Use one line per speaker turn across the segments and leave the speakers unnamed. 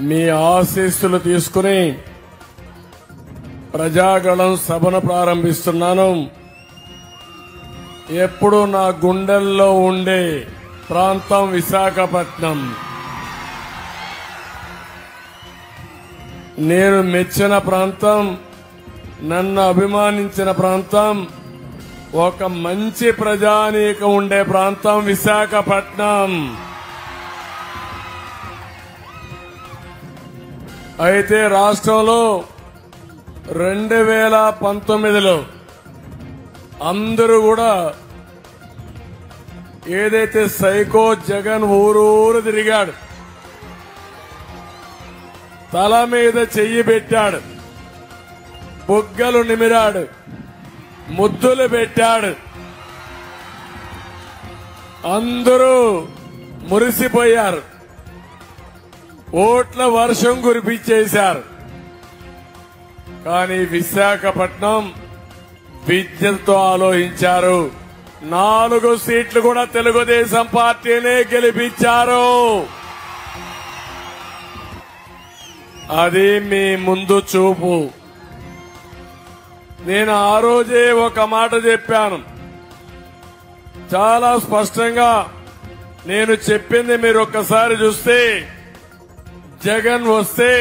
మీ ఆశీస్సులు తీసుకుని ప్రజాగళం సభను ప్రారంభిస్తున్నాను ఎప్పుడు నా గుండెల్లో ఉండే ప్రాంతం విశాఖపట్నం నేను మెచ్చిన ప్రాంతం నన్ను అభిమానించిన ప్రాంతం ఒక మంచి ప్రజానీకం ఉండే ప్రాంతం విశాఖపట్నం అయితే రాష్ట్రంలో రెండు వేల పంతొమ్మిదిలో అందరూ కూడా ఏదైతే సైకో జగన్ ఊరూరు తిరిగాడు తల మీద చెయ్యి పెట్టాడు బుగ్గలు నిమిరాడు ముద్దులు పెట్టాడు అందరూ మురిసిపోయారు ఓట్ల వర్షం కురిపించేశారు కానీ విశాఖపట్నం విద్యతో ఆలోచించారు నాలుగు సీట్లు కూడా తెలుగుదేశం పార్టీనే గెలిపించారు అది మీ ముందు చూపు నేను ఆ రోజే ఒక మాట చెప్పాను చాలా స్పష్టంగా నేను చెప్పింది మీరు ఒక్కసారి చూస్తే జగన్ వస్తే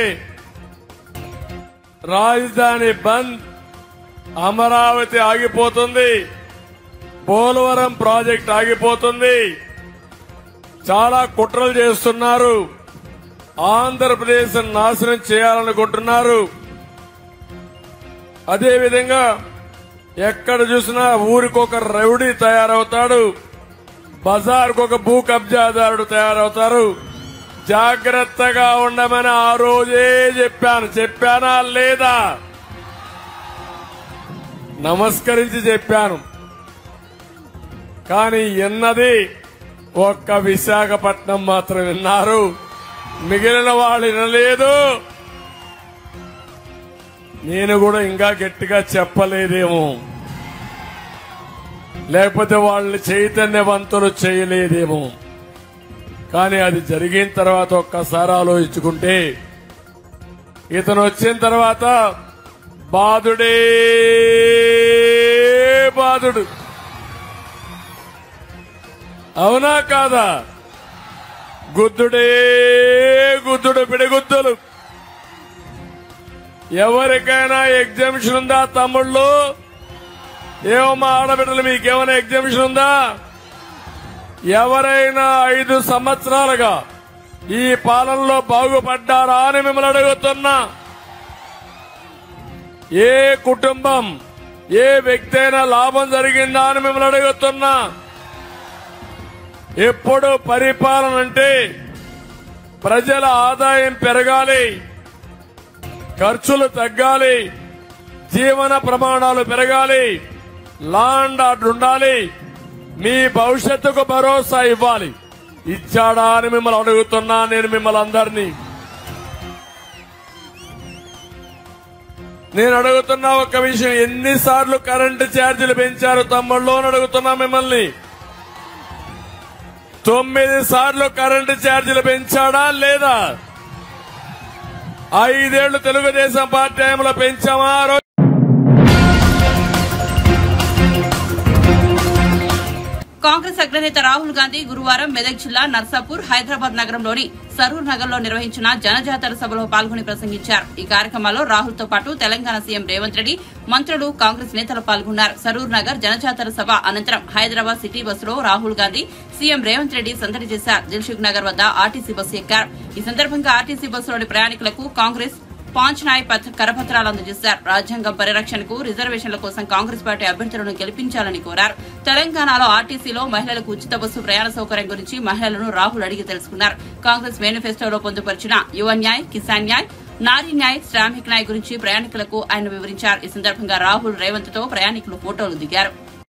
రాజధాని బంద్ అమరావతి ఆగిపోతుంది పోలవరం ప్రాజెక్ట్ ఆగిపోతుంది చాలా కుట్రలు చేస్తున్నారు ఆంధ్రప్రదేశ్ నాశనం చేయాలనుకుంటున్నారు అదేవిధంగా ఎక్కడ చూసినా ఊరికొక రౌడీ తయారవుతాడు బజార్కు ఒక భూ కబ్జాదారుడు తయారవుతారు జాగ్రత్తగా ఉండమని ఆ రోజే చెప్పాను చెప్పానా లేదా నమస్కరించి చెప్పాను కానీ ఎన్నది ఒక్క విశాఖపట్నం మాత్రం విన్నారు మిగిలిన వాళ్ళు వినలేదు నేను కూడా ఇంకా గట్టిగా చెప్పలేదేమో లేకపోతే వాళ్ళని చైతన్యవంతులు చేయలేదేమో కానీ అది జరిగిన తర్వాత ఒక్కసారి ఆలోచించుకుంటే ఇతను వచ్చిన తర్వాత బాధుడే బాధుడు అవునా కాదా గుద్దుడే గుద్దుడు పిడిగుద్దులు ఎవరికైనా ఎగ్జామిషన్ ఉందా తమ్ముళ్ళు ఏమో మా ఆడబిడ్డలు మీకేమైనా ఎగ్జామిషన్ ఉందా ఎవరైనా ఐదు సంవత్సరాలుగా ఈ పాలనలో బాగుపడ్డారా అని మిమ్మల్ని అడుగుతున్నా ఏ కుటుంబం ఏ వ్యక్తి అయినా లాభం జరిగిందా అని మిమ్మల్ని అడుగుతున్నా ఎప్పుడు పరిపాలన అంటే ప్రజల ఆదాయం పెరగాలి ఖర్చులు తగ్గాలి జీవన ప్రమాణాలు పెరగాలి లాండ్ ఆర్డర్ ఉండాలి మీ భవిష్యత్తుకు భరోసా ఇవ్వాలి ఇచ్చాడా అని మిమ్మల్ని అడుగుతున్నా నేను మిమ్మల్ని అందరినీ నేను అడుగుతున్నా ఒక విషయం ఎన్నిసార్లు కరెంటు ఛార్జీలు పెంచారు తమ్ముళ్ళు అని అడుగుతున్నా మిమ్మల్ని తొమ్మిది సార్లు కరెంటు ఛార్జీలు పెంచాడా లేదా ఐదేళ్లు తెలుగుదేశం పార్టీ హయాంలో పెంచామా ఆ రోజు
కాంగ్రెస్ అగ్రనేత రాహుల్ గాంధీ గురువారం మెదక్ జిల్లా నర్సాపూర్ హైదరాబాద్ నగరంలోని సరూర్ నగర్ లో నిర్వహించిన జనజాతర సభలో పాల్గొని ప్రసంగించారు ఈ కార్యక్రమంలో రాహుల్ తో పాటు తెలంగాణ సీఎం రేవంత్ రెడ్డి మంత్రులు కాంగ్రెస్ నేతలు పాల్గొన్నారు సరూర్ నగర్ జనజాతర సభ అనంతరం హైదరాబాద్ సిటీ బస్సులో రాహుల్ గాంధీ సీఎం రేవంత్ రెడ్డి సందడి చేశారు దిల్సుఖ్ నగర్ వద్ద ఆర్టీసీ బస్సు ఎక్కారు ఈ సందర్భంగా ఆర్టీసీ బస్సులోని ప్రయాణికులకు కాంగ్రెస్ పాంచ్నాయ్ పథ కరపత్రాలు అందజేశారు రాజ్యాంగం పరిరక్షణకు రిజర్వేషన్ల కోసం కాంగ్రెస్ పార్టీ అభ్యర్థులను గెలిపించాలని కోరారు తెలంగాణలో ఆర్టీసీలో మహిళలకు ఉచిత బస్సు ప్రయాణ సౌకర్యం గురించి మహిళలను రాహుల్ అడిగి తెలుసుకున్నారు కాంగ్రెస్ మేనిఫెస్టోలో పొందుపరిచిన యువ న్యాయ్ కిసాన్ న్యాయ్ నారీ న్యాయ్ శ్రామిక్ న్యాయ్ గురించి ప్రయాణికులకు ఆయన వివరించారు ఈ సందర్భంగా రాహుల్ రేవంత్ తో ప్రయాణికులు ఫోటోలు దిగారు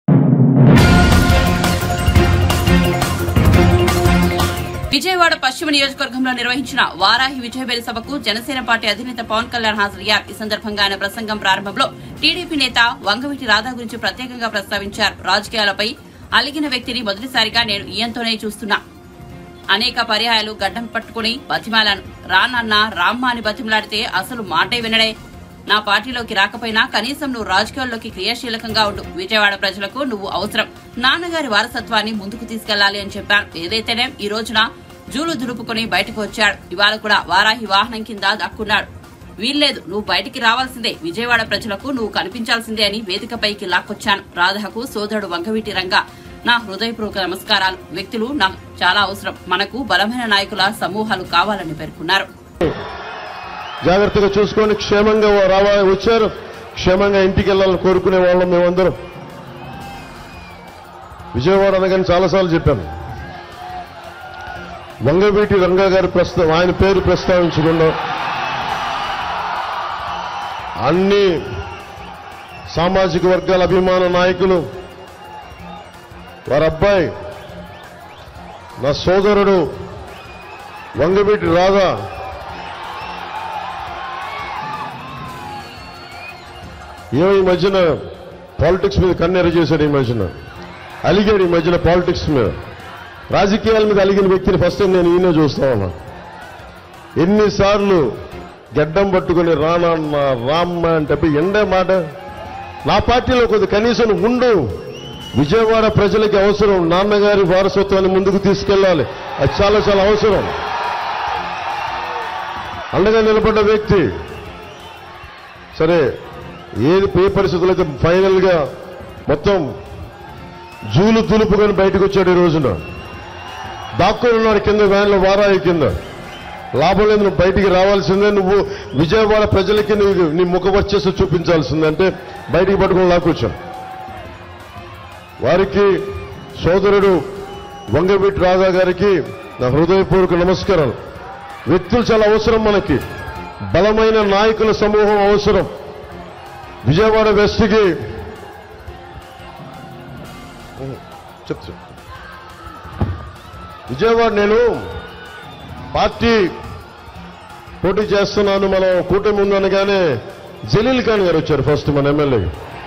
విజయవాడ పశ్చిమ నియోజకవర్గంలో నిర్వహించిన వారాహి విజయబేరి సభకు జనసేన పార్టీ అధినేత పవన్ కళ్యాణ్ హాజరయ్యారు ఈ సందర్భంగా ఆయన ప్రసంగం ప్రారంభంలో టీడీపీ నేత వంగవీటి రాధా గురించి ప్రత్యేకంగా ప్రస్తావించారు రాజకీయాలపై అలిగిన వ్యక్తిని మొదటిసారిగా నేను ఈయంతోనే చూస్తున్నా అనేక పర్యాయాలు గడ్డం పట్టుకుని బతిమాలాను రానన్నా రామ్మ అని బతిమలాడితే అసలు మాటే వినడే నా పార్టీలోకి రాకపోయినా కనీసం నువ్వు రాజకీయాల్లోకి క్రియాశీలకంగా ఉండు విజయవాడ ప్రజలకు నువ్వు అవసరం నాన్నగారి వారసత్వాన్ని ముందుకు తీసుకెళ్లాలి అని చెప్పాను ఏదైతేనే ఈ రోజున జూలు దులుపుకుని బయటకు వచ్చాడు ఇవాళ కూడా వారాహి వాహనం కింద దక్కున్నాడు వీల్లేదు నువ్వు బయటికి రావాల్సిందే విజయవాడ ప్రజలకు నువ్వు కనిపించాల్సిందే అని వేదికపైకి లాక్కొచ్చాను రాధకు సోదరుడు వంగవీటి రంగా నా హృదయపూర్వక నమస్కారాలు వ్యక్తులు నాకు చాలా అవసరం మనకు బలమైన నాయకుల సమూహాలు కావాలని పేర్కొన్నారు
జాగ్రత్తగా చూసుకొని క్షేమంగా రావా వచ్చారు క్షేమంగా ఇంటికి వెళ్ళాలని కోరుకునే వాళ్ళం మేమందరం విజయవాడ అనగానే చాలాసార్లు చెప్పాను వంగవీటి రంగా గారి ప్రస్తా ఆయన పేరు ప్రస్తావించకుండా అన్ని సామాజిక వర్గాల అభిమాన నాయకులు వారి అబ్బాయి నా సోదరుడు వంగవీటి రాధా ఏమో ఈ మధ్యన పాలిటిక్స్ మీద కన్నెర చేశాడు ఈ మధ్యన అలిగాడు ఈ మధ్యన పాలిటిక్స్ మీద రాజకీయాల మీద అలిగిన వ్యక్తిని ఫస్ట్ టైం నేను ఈయనే చూస్తా ఉన్నా ఎన్నిసార్లు గడ్డం పట్టుకుని రానన్న రామ్మ అంటే ఎండే మాట నా పార్టీలో కొద్ది కనీసం ఉండు విజయవాడ ప్రజలకి అవసరం నాన్నగారి వారసత్వాన్ని ముందుకు తీసుకెళ్ళాలి అది చాలా చాలా అవసరం అండగా నిలబడ్డ వ్యక్తి సరే ఏది ఏ పరిస్థితులు అయితే ఫైనల్ గా మొత్తం జూలు తులుపుకొని బయటకు వచ్చాడు ఈ రోజున దాక్కుని ఉన్నాడు కింద వ్యాన్లో వారాయి కింద లాభం లేదు నువ్వు బయటికి రావాల్సిందే నువ్వు విజయవాడ ప్రజలకి నువ్వు నీ ముఖ వచ్చేసి చూపించాల్సిందే అంటే బయటికి పట్టుకుని లాక్కొచ్చాం వారికి సోదరుడు వంగవీటి రాధా గారికి నా హృదయపూర్వక నమస్కారాలు వ్యక్తులు చాలా అవసరం మనకి బలమైన నాయకుల సమూహం అవసరం విజయవాడ వెస్ట్కి చెప్తా విజయవాడ నేను పార్టీ పోటీ చేస్తున్నాను మనం కూటమి ఉందనగానే జలీల్ ఖాన్ గారు వచ్చారు ఫస్ట్ మన ఎమ్మెల్యే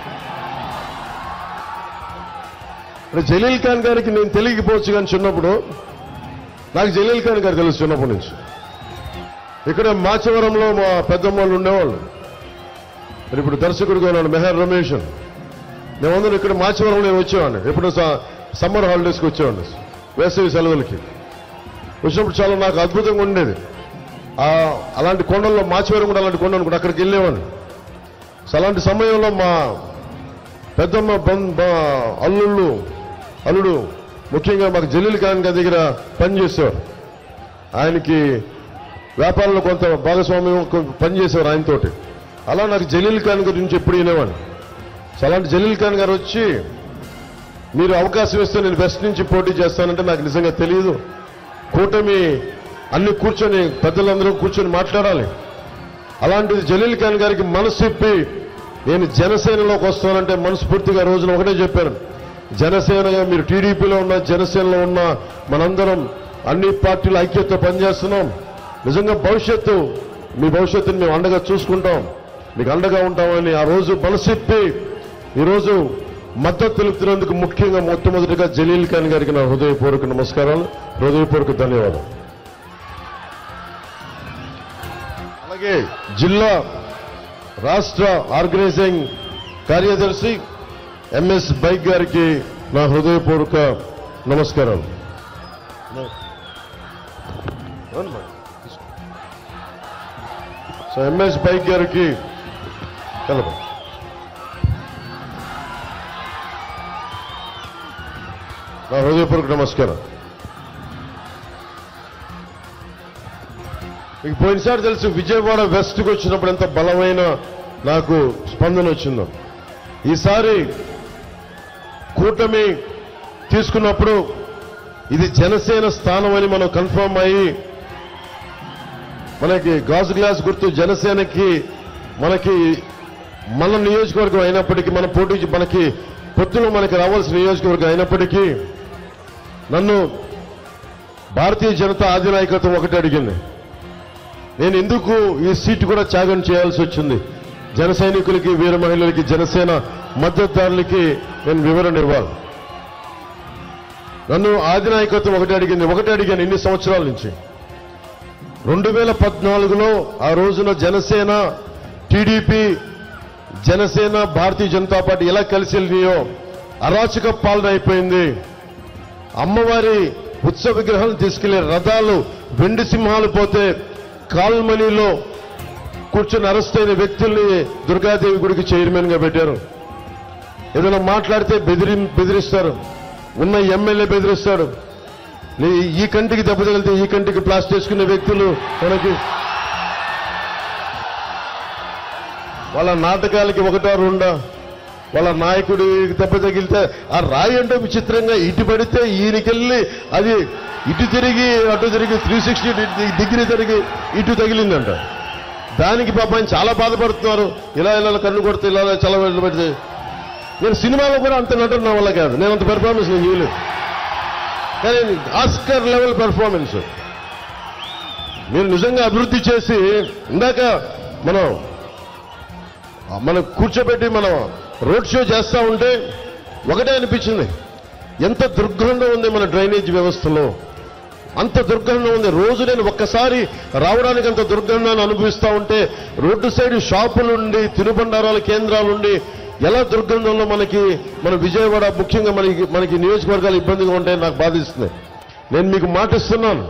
అంటే జలీల్ ఖాన్ గారికి నేను తెలియకపోవచ్చు కానీ చిన్నప్పుడు నాకు జలీల్ ఖాన్ గారు తెలుసు చిన్నప్పటి నుంచి ఇక్కడ మాచవరంలో మా పెద్దమ్మ వాళ్ళు ఉండేవాళ్ళు మరి ఇప్పుడు దర్శకుడిగా ఉన్నాడు మెహర్ రమేష్ మేమందరం ఇక్కడ మాచవరంలో నేను వచ్చేవాడిని ఎప్పుడు సమ్మర్ హాలిడేస్కి వచ్చేవాడిని వేసవి సెలవులకి వచ్చినప్పుడు చాలా నాకు అద్భుతంగా ఉండేది ఆ అలాంటి కొండల్లో మాచవరం కూడా అలాంటి కొండ అనుకుంటే అక్కడికి వెళ్ళేవాడిని సో అలాంటి సమయంలో మా పెద్దమ్మ బం- బ- అల్లుళ్ళు అల్లుడు ముఖ్యంగా మాకు జలీల్ ఖాన్ గారి దగ్గర పనిచేసేవారు ఆయనకి వ్యాపారంలో కొంత భాగస్వామ్యం కొ- పనిచేసేవారు ఆయనతోటి అలా నాకు జలీల్ ఖాన్ గురించి ఎప్పుడు వినేవాడిని సో అలాంటి జలీల్ ఖాన్ గారు వచ్చి మీరు అవకాశం ఇస్తే నేను వెస్ట్ నుంచి పోటీ చేస్తానంటే నాకు నిజంగా తెలియదు కూటమి అన్ని కూర్చొని పెద్దలందరూ కూర్చొని మాట్లాడాలి అలాంటిది జలీల్ ఖాన్ గారికి మనసు ఇప్పి నేను జనసేనలోకి వస్తానంటే మనస్ఫూర్తిగా రోజున ఒకటే చెప్పాను జనసేనగా మీరు టీడీపీలో ఉన్న జనసేనలో ఉన్న మనందరం అన్ని పార్టీల ఐక్యతతో పనిచేస్తున్నాం నిజంగా భవిష్యత్తు మీ భవిష్యత్తుని మేము అండగా చూసుకుంటాం మీకు అండగా ఉంటామని ఆ రోజు మనసిప్పి ఈరోజు మద్దతు తెలుపుతున్నందుకు ముఖ్యంగా మొట్టమొదటిగా జలీల్ ఖాన్ గారికి నా హృదయపూర్వక నమస్కారాలు హృదయపూర్వక ధన్యవాదాలు అలాగే జిల్లా రాష్ట్ర ఆర్గనైజింగ్ కార్యదర్శి ఎంఎస్ బైక్ గారికి నా హృదయపూర్వక నమస్కారాలు సో ఎంఎస్ బైక్ గారికి కలప నా హృదయపూర్వక నమస్కారం మీకు పోయినసారి తెలుసు విజయవాడ వెస్ట్కి వచ్చినప్పుడు ఎంత బలమైన నాకు స్పందన వచ్చిందో ఈసారి కూటమి తీసుకున్నప్పుడు ఇది జనసేన స్థానం అని మనం కన్ఫర్మ్ అయ్యి మనకి గాజు గ్లాస్ గుర్తు జనసేనకి మనకి మన నియోజకవర్గం అయినప్పటికీ మన పోటీ మనకి పొత్తులో మనకి రావాల్సిన నియోజకవర్గం అయినప్పటికీ నన్ను భారతీయ జనతా అధినాయకత్వం ఒకటి అడిగింది నేను ఎందుకు ఈ సీటు కూడా త్యాగం చేయాల్సి వచ్చింది జన సైనికులకి వీర మహిళలకి జనసేన మద్దతుదారులకి నేను వివరణ ఇవ్వాలి నన్ను ఆధినాయకత్వం ఒకటి అడిగింది ఒకటి అడిగాను ఇన్ని సంవత్సరాల నుంచి రెండు వేల పద్నాలుగులో ఆ రోజున జనసేన టీడీపీ జనసేన భారతీయ జనతా పార్టీ ఎలా కలిసి వెళ్ళినాయో అరాచక పాలన అయిపోయింది అమ్మవారి ఉత్సవ విగ్రహాలను తీసుకెళ్లే రథాలు వెండి సింహాలు పోతే కాల్మనీలో కూర్చొని అరెస్ట్ అయిన వ్యక్తుల్ని దుర్గాదేవి గుడికి చైర్మన్ గా పెట్టారు ఏదైనా మాట్లాడితే బెదిరి బెదిరిస్తారు ఉన్న ఎమ్మెల్యే బెదిరిస్తాడు లే- ఈ కంటికి దెబ్బ తగిలితే ఈ కంటికి ప్లాస్టర్ వేసుకునే వ్యక్తులు మనకి వాళ్ళ నాటకాలకి ఒకటో రెండా వాళ్ళ నాయకుడి దెబ్బ తగిలితే ఆ రాయి అంటే విచిత్రంగా ఇటు పడితే ఈయనకెళ్ళి అది ఇటు తిరిగి అటు తిరిగి త్రీ సిక్స్టీ డిగ్రీ తిరిగి ఇటు తగిలిందంట దానికి పాప ఆయన చాలా బాధపడుతున్నారు ఇలా ఇలా కన్ను కొడితే ఇలా ఇలా చాలా వెళ్ళి పెడితే నేను సినిమాలో కూడా అంత నటన నా వల్ల కాదు నేను అంత పెర్ఫార్మెన్స్ నేను చేయలేదు కానీ ఆస్కర్ లెవెల్ పెర్ఫార్మెన్స్ మీరు నిజంగా అభివృద్ధి చేసి ఇందాక మనం మనం కూర్చోబెట్టి మనం రోడ్ షో చేస్తా ఉంటే ఒకటే అనిపించింది ఎంత దుర్గంధం ఉంది మన డ్రైనేజ్ వ్యవస్థలో అంత దుర్గంధం ఉంది రోజు నేను ఒక్కసారి రావడానికి అంత దుర్గంధాన్ని అనుభవిస్తా ఉంటే రోడ్డు సైడ్ షాపులుండి తినుబండారాల కేంద్రాలుండి ఎలా దుర్గంధంలో మనకి మన విజయవాడ ముఖ్యంగా మనకి మనకి నియోజకవర్గాలు ఇబ్బందిగా ఉంటాయని నాకు బాధిస్తుంది నేను మీకు మాటిస్తున్నాను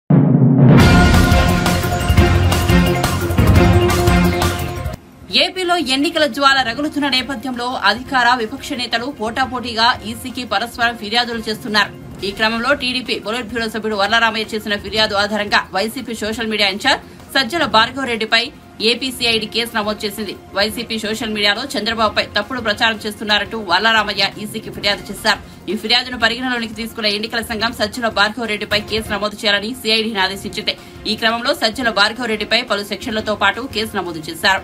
ఏపీలో ఎన్నికల జ్వాల రగులుతున్న నేపథ్యంలో అధికార విపక్ష నేతలు పోటాపోటీగా ఈసీకి పరస్పరం ఫిర్యాదులు చేస్తున్నారు ఈ క్రమంలో టీడీపీ పొలిట్ బ్యూరో సభ్యుడు వర్లరామయ్య చేసిన ఫిర్యాదు ఆధారంగా YCP social media incharge Sajjala భార్గవరెడ్డిపై ఏపీసీఐడి కేసు నమోదు చేసింది వైసీపీ సోషల్ మీడియాలో చంద్రబాబుపై తప్పుడు ప్రచారం చేస్తున్నారంటూ వల్లరామయ్య ఈసీకి ఫిర్యాదు చేశారు ఈ ఫిర్యాదును పరిగణలోనికి తీసుకున్న ఎన్నికల సంఘం సజ్జల భార్గవరెడ్డిపై కేసు నమోదు చేయాలని సీఐడీని ఆదేశించింది ఈ క్రమంలో సజ్జల భార్గవరెడ్డిపై పలు సెక్షన్లతో పాటు కేసు నమోదు చేశారు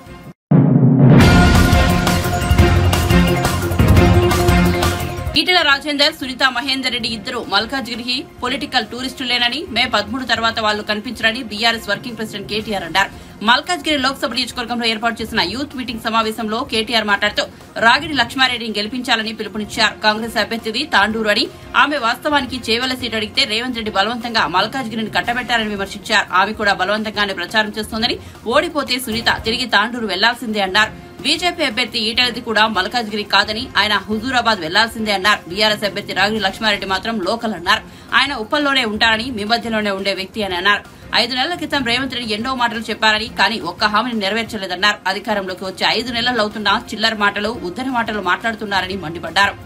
ఈటెల రాజేందర్ సునీత మహేందర్ రెడ్డి ఇద్దరు మల్కాజ్గిరి పొలిటికల్ టూరిస్టులేనని మే పదమూడు తర్వాత వాళ్లు కనిపించరని బీఆర్ఎస్ వర్కింగ్ ప్రెసిడెంట్ కేటీఆర్ అన్నారు మల్కాజ్గిరి లోక్సభ నియోజకవర్గంలో ఏర్పాటు చేసిన యూత్ మీటింగ్ సమావేశంలో కేటీఆర్ మాట్లాడుతూ రాగిడి లక్ష్మారెడ్డిని గెలిపించాలని పిలుపునిచ్చారు కాంగ్రెస్ అభ్యర్థిది తాండూరు అని ఆమె వాస్తవానికి చేవల సీటు అడిగితే రేవంత్ రెడ్డి బలవంతంగా మల్కాజ్గిరిని కట్టబెట్టారని విమర్శించారు ఆమె కూడా బలవంతంగానే ప్రచారం చేస్తోందని ఓడిపోతే సునీత తిరిగి తాండూరు వెళ్లాల్సిందే అన్నారు బీజేపీ అభ్యర్థి ఈటెలది కూడా మల్కాజ్గిరి కాదని ఆయన హుజూరాబాద్ వెళ్లాల్సిందే అన్నారు బీఆర్ఎస్ అభ్యర్థి రాగిడి లక్ష్మారెడ్డి మాత్రం లోకల్ అన్నారు ఆయన ఉప్పల్లోనే ఉంటారని మీ మధ్యలోనే ఉండే వ్యక్తి అని అన్నారు ఐదు నెలల క్రితం రేవంత్ రెడ్డి ఎన్నో మాటలు చెప్పారని కానీ ఒక్క హామీని నెరవేర్చలేదన్నారు అధికారంలోకి వచ్చి ఐదు నెలలు అవుతున్నా చిల్లర మాటలు ఉద్దరి మాటలు మాట్లాడుతున్నారని మండిపడ్డారు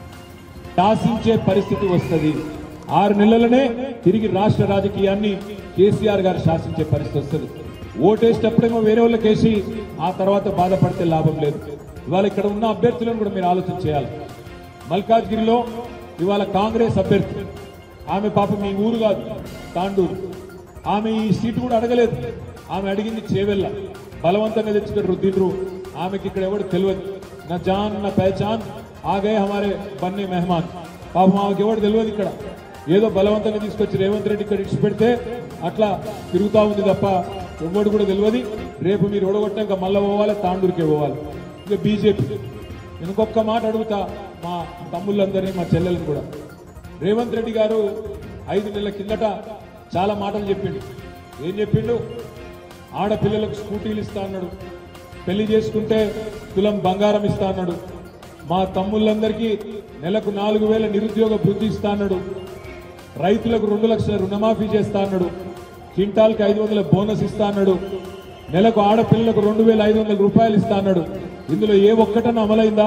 శాసించే పరిస్థితి వస్తుంది ఆరు నెలలనే తిరిగి రాష్ట్ర రాజకీయాన్ని కేసీఆర్ గారు శాసించే పరిస్థితి వస్తుంది ఓటేసేటప్పుడేమో వేరే వాళ్ళకి వేసి ఆ తర్వాత బాధపడితే లాభం లేదు ఇవాళ ఇక్కడ ఉన్న అభ్యర్థులను కూడా మీరు ఆలోచన చేయాలి మల్కాజ్గిరిలో ఇవాళ కాంగ్రెస్ అభ్యర్థి ఆమె పాప మీ ఊరు కాదు తాండూరు ఆమె ఈ సీటు కూడా అడగలేదు ఆమె అడిగింది చేవెళ్ళ బలవంతంగా తెచ్చుకొని రుద్దిండ్రు ఆమెకి ఇక్కడ ఎవడు తెలియదు నా జాన్ నా పహచాన్ ఆగే హమారే బన్నే మెహమాన్ పాపం ఆమెకి ఎవడు తెలియదు ఇక్కడ ఏదో బలవంతంగా తీసుకొచ్చి రేవంత్ రెడ్డి ఇక్కడ ఇచ్చి పెడితే అట్లా తిరుగుతా ఉంది తప్ప ఎవడు కూడా తెలియదు రేపు మీరు ఓడగొట్టాక మళ్ళీ పోవాలి తాండూరుకే పోవాలి ఇక బీజేపీ నేను ఇంకొక మాట అడుగుతా మా తమ్ముళ్ళందరినీ మా చెల్లెలను కూడా రేవంత్ రెడ్డి గారు ఐదు నెలల కిందట చాలా మాటలు చెప్పిండు ఏం చెప్పిండు ఆడపిల్లలకు స్కూటీలు ఇస్తా అన్నాడు పెళ్లి చేసుకుంటే తులం బంగారం ఇస్తా అన్నాడు మా తమ్ముళ్ళందరికీ నెలకు నాలుగు వేల నిరుద్యోగ వృద్ధి ఇస్తా అన్నాడు రైతులకు రెండు లక్షల రుణమాఫీ చేస్తా అన్నాడు క్వింటాల్కి ఐదు వందల బోనస్ ఇస్తా అన్నాడు నెలకు ఆడపిల్లలకు రెండు వేల ఐదు వందల రూపాయలు ఇస్తా అన్నాడు ఇందులో ఏ ఒక్కటన్నా అమలైందా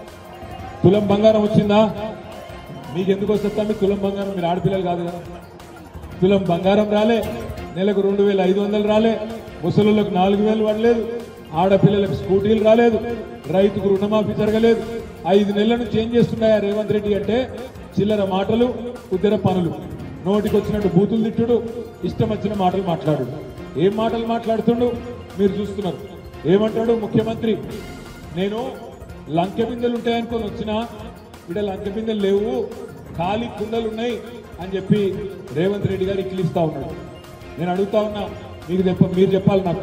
తులం బంగారం వచ్చిందా మీకు ఎందుకు వస్తుందా మీ తులం బంగారం మీరు ఆడపిల్లలు కాదు కదా తులం బంగారం రాలే నెలకు రెండు వేల ఐదు వందలు రాలే ముసలులకు నాలుగు వేలు పడలేదు ఆడపిల్లలకు స్కూటీలు రాలేదు రైతుకు రుణమాఫీ జరగలేదు ఐదు నెలల నుంచి ఏం చేస్తున్నాయా రేవంత్ రెడ్డి అంటే చిల్లర మాటలు ఉద్దర పనులు నోటికి వచ్చినట్టు బూతులు తిట్టుడు ఇష్టం వచ్చిన మాటలు మాట్లాడు ఏం మాటలు మాట్లాడుతుండు మీరు చూస్తున్నారు ఏమంటాడు ముఖ్యమంత్రి నేను లంకె బిందెలు ఉంటాయనుకొని వచ్చినా ఇక్కడ లంకె బిందెలు లేవు ఖాళీ కుండలు ఉన్నాయి అని చెప్పి రేవంత్ రెడ్డి గారు ఇక్కిలిస్తా ఉన్నాడు నేను అడుగుతా ఉన్నా మీకు చెప్ప మీరు చెప్పాలి నాకు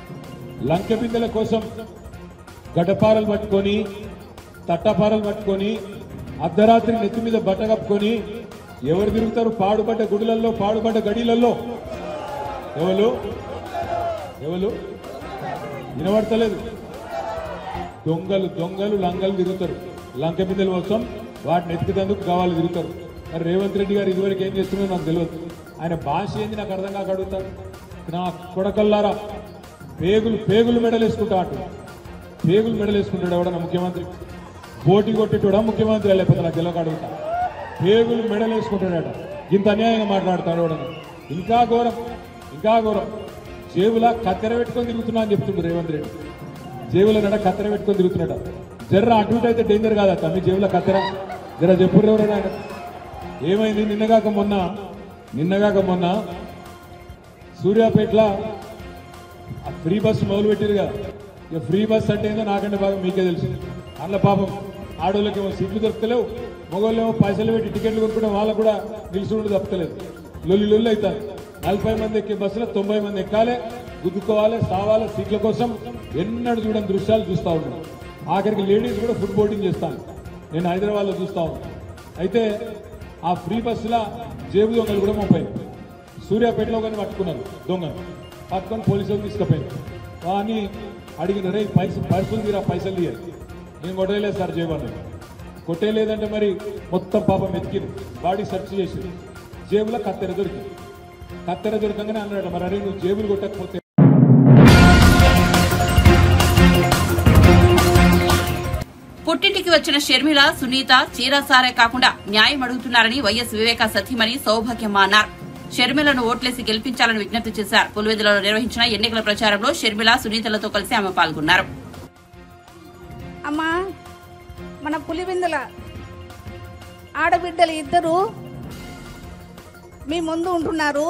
లంకె బిందెల కోసం గడ్డపారలు పట్టుకొని తట్టపారలు పట్టుకొని అర్ధరాత్రి నెత్తి మీద బట్ట కప్పుకొని ఎవరు తిరుగుతారు పాడుపడ్డ గుడులలో పాడుపడ్డ గడిలలో ఎవరు ఎవరు వినబడతలేదు దొంగలు దొంగలు లంగలు తిరుగుతారు లంక బిందెల కోసం వాటిని ఎత్తుకుతందుకు కావాలి తిరుగుతారు మరి రేవంత్ రెడ్డి గారు ఇదివరకు ఏం చేస్తున్నారో నాకు తెలియదు ఆయన భాష ఏంది నాకు అర్థం కాక అడుగుతాడు నా కొడకల్లారా పేగులు పేగులు మెడలు వేసుకుంటా అంటాడు పేగులు మెడలు వేసుకుంటాడు ఎవడన్నా ముఖ్యమంత్రి పోటీ కొట్టేటోడా ముఖ్యమంత్రి లేకపోతే నాకు తెలియక అడుగుతా పేగులు మెడలు వేసుకుంటాడట ఇంత అన్యాయంగా మాట్లాడతాడు ఎవడన్నా ఇంకా ఘోరం ఇంకా ఘోరం జేబులా కత్తెర పెట్టుకొని తిరుగుతున్నా అని చెప్తుండు రేవంత్ రెడ్డి జేబులో నడ కత్తెర పెట్టుకొని తిరుగుతున్నాడు జర్ర అటు ఇటు అయితే డేంజర్ కాదా తమ్మి జేబులో కత్తెర జర చెప్పుర్రు ఎవరైనా ఆయన ఏమైంది నిన్నగాక మొన్న నిన్నగాక మొన్న సూర్యాపేటలో ఆ ఫ్రీ బస్సు మొదలు పెట్టారు కదా ఇక ఫ్రీ బస్ అంటే ఏందో నాకంటే బాగా మీకే తెలుసు అందులో పాపం ఆడోళ్ళకేమో సీట్లు దొరకలేవు మగవాళ్ళేమో పైసలు పెట్టి టికెట్లు కొనుక్కోవడం వాళ్ళకు కూడా నిలుచుండు తప్పలేదు లొల్లి లొల్లి అవుతారు నలభై మంది ఎక్కే బస్సులో తొంభై మంది ఎక్కాలి గుద్దుకోవాలి సావాలి సీట్ల కోసం ఎన్నడూ చూడని దృశ్యాలు చూస్తూ ఉన్నాం ఆఖరికి లేడీస్ కూడా ఫుడ్ బోటింగ్ చేస్తాను నేను హైదరాబాద్లో చూస్తా ఉన్నాను అయితే ఆ ఫ్రీ బస్సులో జేబు దొంగలు కూడా మోపాయి సూర్యాపేటలో కానీ పట్టుకున్నారు దొంగను పట్టుకొని పోలీసులు తీసుకుపోయారు కానీ అడిగిన రే పైసలు పైసలు తీరా పైసలు తీయాలి నేను కొట్టలేదు సార్ జేబు కొట్టేయలేదంటే మరి మొత్తం పాపం ఎతికింది బాడీ సెర్చ్ చేసి జేబులో కత్తెర దొరికింది కత్తెర దొరకంగానే అన్నాడు మరి అరే నువ్వు జేబులు కొట్టకపోతే
పుట్టింటికి వచ్చిన షర్మిల సునీత చీరసారే కాకుండా న్యాయం అడుగుతున్నారని వైఎస్ వివేక సతీమణి సౌభాగ్యమ్మ అన్నారు షర్మిలను ఓట్లేసి గెలిపించాలని విజ్ఞప్తి చేశారు పులివెందులలో నిర్వహించిన ఎన్నికల ప్రచారంలో షర్మిల సునీతలతో కలిసి ఆమె పాల్గొన్నారు
అమ్మా మన పులివిందుల ఆడబిడ్డలు ఇద్దరు మీ ముందు ఉంటున్నారు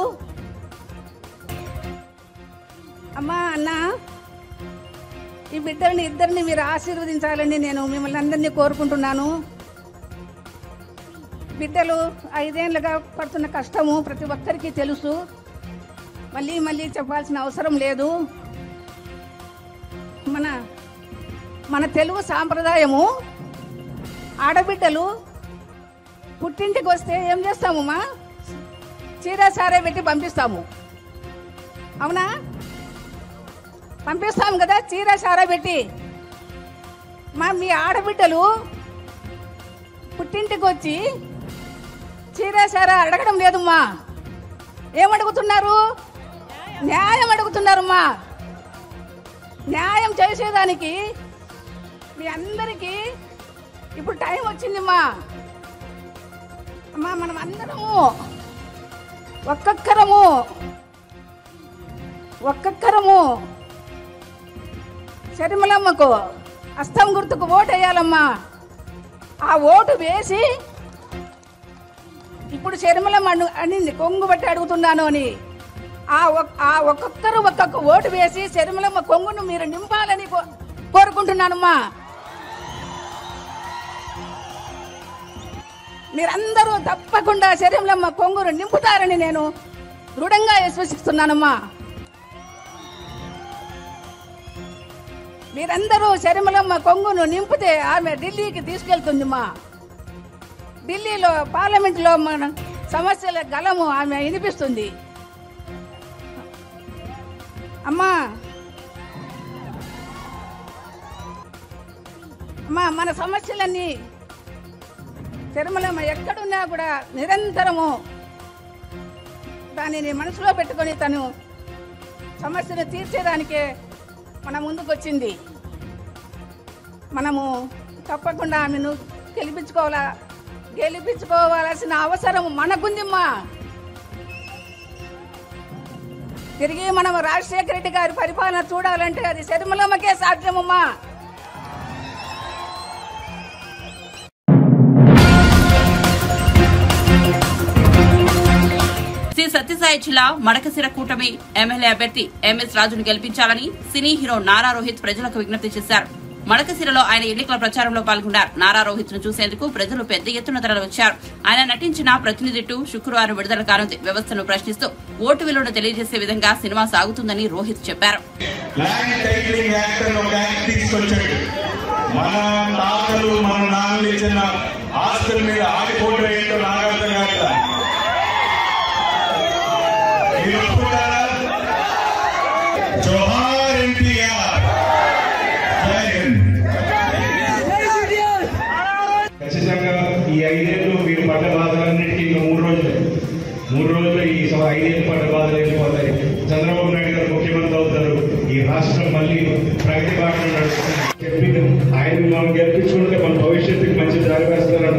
అమ్మా అన్న ఈ బిడ్డల్ని ఇద్దరిని మీరు ఆశీర్వదించాలని నేను మిమ్మల్ని అందరినీ కోరుకుంటున్నాను బిడ్డలు ఐదేళ్లుగా పడుతున్న కష్టము ప్రతి ఒక్కరికి తెలుసు మళ్ళీ మళ్ళీ చెప్పాల్సిన అవసరం లేదు మన మన తెలుగు సాంప్రదాయము ఆడబిడ్డలు పుట్టింటికి వస్తే ఏం చేస్తాము మా చీర సారే పెట్టి పంపిస్తాము అవునా పంపిస్తాము కదా చీర సారా పెట్టి మా మీ ఆడబిడ్డలు పుట్టింటికి వచ్చి చీర సారా అడగడం లేదమ్మా ఏమడుగుతున్నారు న్యాయం అడుగుతున్నారమ్మా న్యాయం చేసేదానికి మీ అందరికీ ఇప్పుడు టైం వచ్చిందమ్మా అమ్మా మనం అందరము ఒక్కొక్కరము ఒక్కొక్కరము శరిమలమ్మకు అస్తం గుర్తుకు ఓటు వేయాలమ్మా ఆ ఓటు వేసి ఇప్పుడు శరిమలమ్మ అను అనింది కొంగు బట్టి అడుగుతున్నాను అని ఆ ఒక్- ఆ ఒక్కొక్కరు ఒక్కొక్క ఓటు వేసి శరిమలమ్మ కొంగును మీరు నింపాలని కో- కోరుకుంటున్నానమ్మా మీరందరూ తప్పకుండా శరీరంలో కొంగురు నింపుతారని నేను దృఢంగా విశ్వసిస్తున్నానమ్మా మీరందరూ శరీరంలో కొంగును నింపితే ఆమె ఢిల్లీకి తీసుకెళ్తుందిమ్మా ఢిల్లీలో పార్లమెంట్లో మన సమస్యల గలము ఆమె వినిపిస్తుంది అమ్మా అమ్మా మన సమస్యలన్నీ తిరుమలమ్మ ఎక్కడున్నా కూడా నిరంతరము దానిని మనసులో పెట్టుకొని తను సమస్యను తీర్చేదానికే మన ముందుకు వచ్చింది మనము తప్పకుండా ఆమెను గెలిపించుకోవాలా గెలిపించుకోవాల్సిన అవసరం మనకుందిమ్మా తిరిగి మనం రాజశేఖర రెడ్డి గారి పరిపాలన చూడాలంటే అది శరిమలమ్మకే సాధ్యమమ్మా
శ్రీ సత్యసాయి జిల్లా మడకసిర కూటమి ఎమ్మెల్యే అభ్యర్థి ఎంఎస్ రాజును గెలిపించాలని సినీ హీరో నారా రోహిత్ ప్రజలకు విజ్ఞప్తి చేశారు మడకసిరలో ఆయన ఎన్నికల ప్రచారంలో పాల్గొన్నారు నారా రోహిత్ ను చూసేందుకు ప్రజలు పెద్ద ఎత్తున తరలివచ్చారు ఆయన నటించిన ప్రతినిధి టూ శుక్రవారం విడుదల కానుంది వ్యవస్థను ప్రశ్నిస్తూ ఓటు విలువను తెలియజేసే విధంగా సినిమా సాగుతుందని రోహిత్ చెప్పారు
ల్యాండ్ టైటిలింగ్ యాక్ట్ అని ఒక యాక్ట్ తీసుకొచ్చాడు మన తాతలు మన నాన్నలు ఇచ్చిన ఆస్తుల మీద ఆగిపోవడం ఏంటో నాకు అర్థం కాక మీరు ఒప్పుకుంటారా జోహార్ ఎన్టీఆర్ జై హింద్
ఖచ్చితంగా ఈ ఐదేళ్లు మీరు పడ్డ బాధలన్నిటికీ ఇంకా మూడు రోజులు మూడు రోజులు ఈ స- ఐదేళ్ళు పడ్డ బాధలు వెళ్ళిపోతాయి చంద్రబాబు నాయుడు గారు ముఖ్యమంత్రి అవుతారు ఈ రాష్ట్రం మళ్ళీ ప్రగతి బాటలో నడుస్తుంది చెప్పి ఆయన మనం గెలిపించుకుంటే మన భవిష్యత్తుకి మంచి దారి వేస్తారని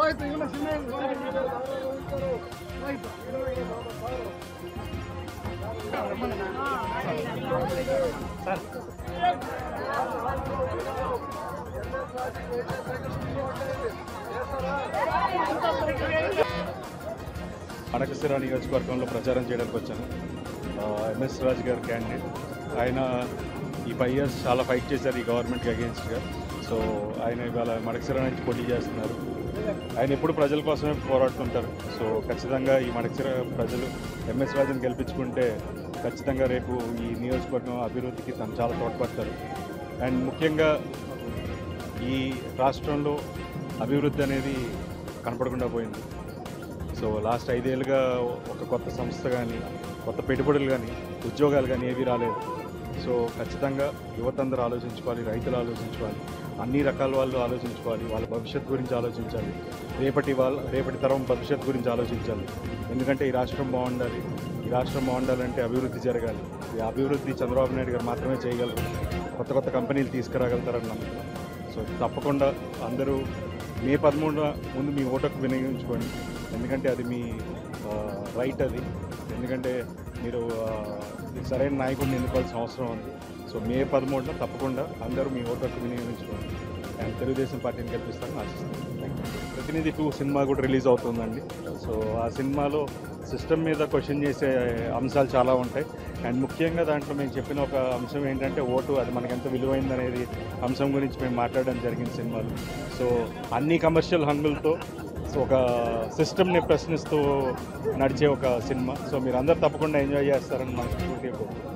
అనకసిరా నియోజకవర్గంలో ప్రచారం చేయడానికి వచ్చాను ఆ, ఎంఎస్ రాజు గారు క్యాండిడేట్ ఆయన ఈ ఫైవ్ ఇయర్స్ చాలా ఫైట్ చేశారు ఈ గవర్నమెంట్కి అగేన్స్ట్గా సో ఆయన ఇవాళ మడకసిరా నుంచి పోటీ చేస్తున్నారు ఆయన ఎప్పుడు ప్రజల కోసమే పోరాడుతుంటారు సో ఖచ్చితంగా ఈ మడకసిర ప్రజలు ఎంఎస్ రాజుని గెలిపించుకుంటే ఖచ్చితంగా రేపు ఈ నియోజకవర్గం అభివృద్ధికి తను చాలా తోడ్పడతారు అండ్ ముఖ్యంగా ఈ రాష్ట్రంలో అభివృద్ధి అనేది కనపడకుండా పోయింది సో లాస్ట్ ఐదేళ్ళుగా ఒక కొత్త సంస్థ కానీ కొత్త పెట్టుబడులు కానీ ఉద్యోగాలు కానీ ఏవి రాలేదు సో ఖచ్చితంగా యువత అందరూ ఆలోచించుకోవాలి రైతులు ఆలోచించుకోవాలి అన్ని రకాల వాళ్ళు ఆలోచించుకోవాలి వాళ్ళ భవిష్యత్తు గురించి ఆలోచించాలి రేపటి వాళ్ళ రేపటి తరం భవిష్యత్తు గురించి ఆలోచించాలి ఎందుకంటే ఈ రాష్ట్రం బాగుండాలి ఈ రాష్ట్రం బాగుండాలంటే అభివృద్ధి జరగాలి ఈ అభివృద్ధి చంద్రబాబు నాయుడు గారు మాత్రమే చేయగలరు కొత్త కొత్త కంపెనీలు తీసుకురాగలుగుతారని నమ్ముతున్నాం సో తప్పకుండా అందరూ మే పదమూడున ముందు మీ ఓటుకు వినియోగించుకోండి ఎందుకంటే అది మీ ఆ, రైట్ అది ఎందుకంటే మీరు ఆ, సరైన నాయకుడిని ఎన్నుకోవాల్సిన అవసరం ఉంది సో మే పదమూడున తప్పకుండా అందరూ మీ ఓటుకు వినియోగించుకోండి అండ్ తెలుగుదేశం పార్టీని గెలిపిస్తారని ఆశిస్తున్నాను Thank you. Prathinidhi two cinema కూడా రిలీజ్ అవుతుందండి సో ఆ సినిమాలో సిస్టమ్ మీద క్వశ్చన్ చేసే అంశాలు చాలా ఉంటాయి అండ్ ముఖ్యంగా దాంట్లో మేము చెప్పిన ఒక అంశం ఏంటంటే ఓటు అది మనకి ఎంత విలువైంది అనేది అంశం గురించి మేము మాట్లాడడం జరిగింది సినిమాలో సో అన్ని కమర్షియల్ హంగులతో సో ఒక సిస్టమ్ని ప్రశ్నిస్తూ నడిచే ఒక సినిమా సో మీరు అందరు తప్పకుండా ఎంజాయ్ చేస్తారని మనస్ఫూర్తిగా కోరుకుంటున్నాను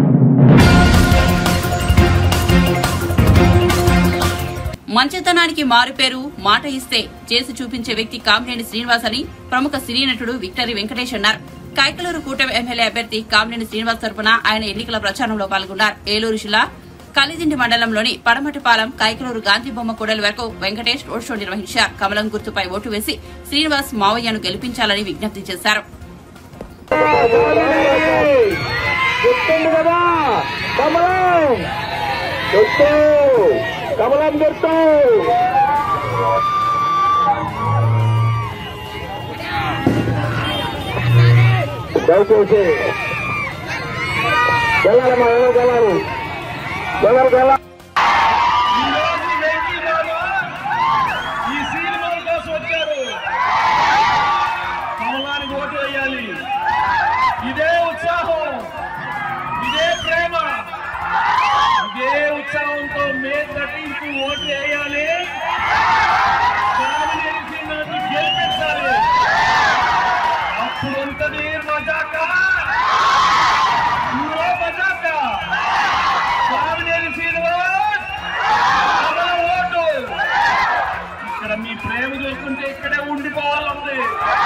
మంచితనానికి మారుపేరు మాట ఇస్తే చేసి చూపించే వ్యక్తి కామినేని శ్రీనివాస్ అని ప్రముఖ సినీ నటుడు విక్టరీ వెంకటేష్ అన్నారు కైకలూరు కూటమి ఎమ్మెల్యే అభ్యర్థి కామినేని శ్రీనివాస్ తరపున ఆయన ఎన్నికల ప్రచారంలో పాల్గొన్నారు ఏలూరు జిల్లా కలిదిండి మండలంలోని పడమటిపాలెం కైకలూరు గాంధీ బొమ్మ కూడలి వరకు వెంకటేష్ రోడ్ షో నిర్వహించారు కమలం గుర్తుపై ఓటు వేసి శ్రీనివాస్ మావయ్యను గెలిపించాలని విజ్ఞప్తి చేశారు
గుర్తుంది కదా కమలం గుర్తు కమలం గుర్తు దయచేసి వెళ్ళాలమ్మా ఎవరు వెళ్ళాలి ఎవరు వెళ్ళాలి
ఈ సినిమా కోసం వచ్చారు కమలానికి ఓటు వేయాలి ఇదే ఉత్సాహం ఇదే ప్రేమ ఇదే ఉత్సాహంతో మే థర్టీన్త్ ఓటు వేయాలి కామినేని శ్రీనివాస్ని గెలిపించాలి అప్పుడు ఉంటది మజాక ఊరో మజాక కామినేని శ్రీనివాస్ కమల ఓటు ఇక్కడ మీ ప్రేమ చూస్తుంటే ఇక్కడే ఉండిపోవాలంది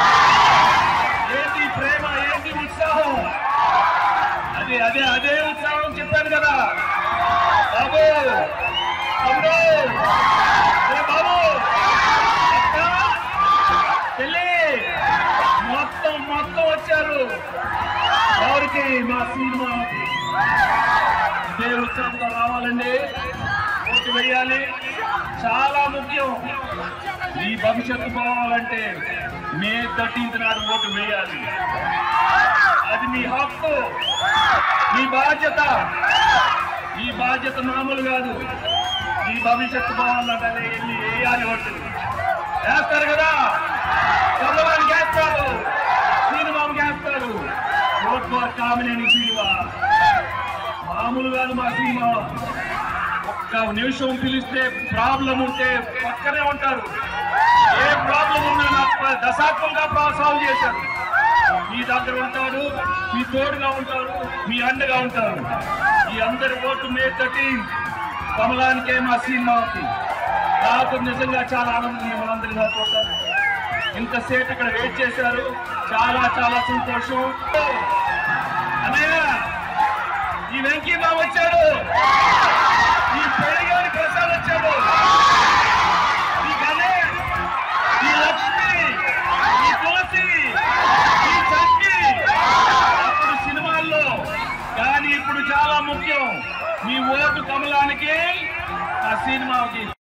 ఏంటి ప్రేమ ఏంటి ఉత్సాహం అదే అదే అదే ఉత్సాహం చెప్పాను కదా బాబు తమ్ముడు ఏ బాబు అక్క చెల్లి మొత్తం మొత్తం వచ్చారు ఎవరికి మా సినిమా ఇదే ఉత్సాహంతో రావాలండి ఓటు వేయాలి చాలా ముఖ్యం ఈ భవిష్యత్తు పోవాలంటే మే థర్టీన్త్ నాడు ఓటు వేయాలి అది మీ హక్కు మీ బాధ్యత ఈ బాధ్యత మామూలు కాదు ఈ భవిష్యత్తు పోవాలంటే అదే వెళ్ళి వేయాలి ఓటు వేస్తారు కదా చంద్రబాబు వేస్తారు శ్రీనివాబు వేస్తారు ఓటు కామినేని శ్రీనివా మామూలు కాదు మా సినిమా ఒక్క నిమిషం పిలిస్తే ప్రాబ్లం ఉంటే పక్కనే ఉంటారు ఏ ప్రాబ్లం ఉన్నా నాకు దశాబ్దంగా ప్రా- సాల్వ్ చేశారు మీ దగ్గర ఉంటారు మీ తోడుగా ఉంటారు మీ అండగా ఉంటారు ఈ అందరి ఓటు మే థర్టీన్ కమలానికే మా సినిమాకి నాకు నిజంగా చాలా ఆనందం ఉంది మనందరికీ
సార్ చూస్తాను ఇంతసేపు ఇక్కడ వెయిట్ చేశారు చాలా చాలా సంతోషం అన్నయ్య ఈ వెంకీ బాబు వచ్చాడు ఈ పెరిగాని ప్రసాద్ వచ్చాడు ఈ గణేష్ ఈ లక్ష్మి ఈ తులసి ఈ చక్కి అప్పుడు సినిమాల్లో కానీ ఇప్పుడు చాలా ముఖ్యం మీ ఓటు కమలానికి ఆ సినిమాకి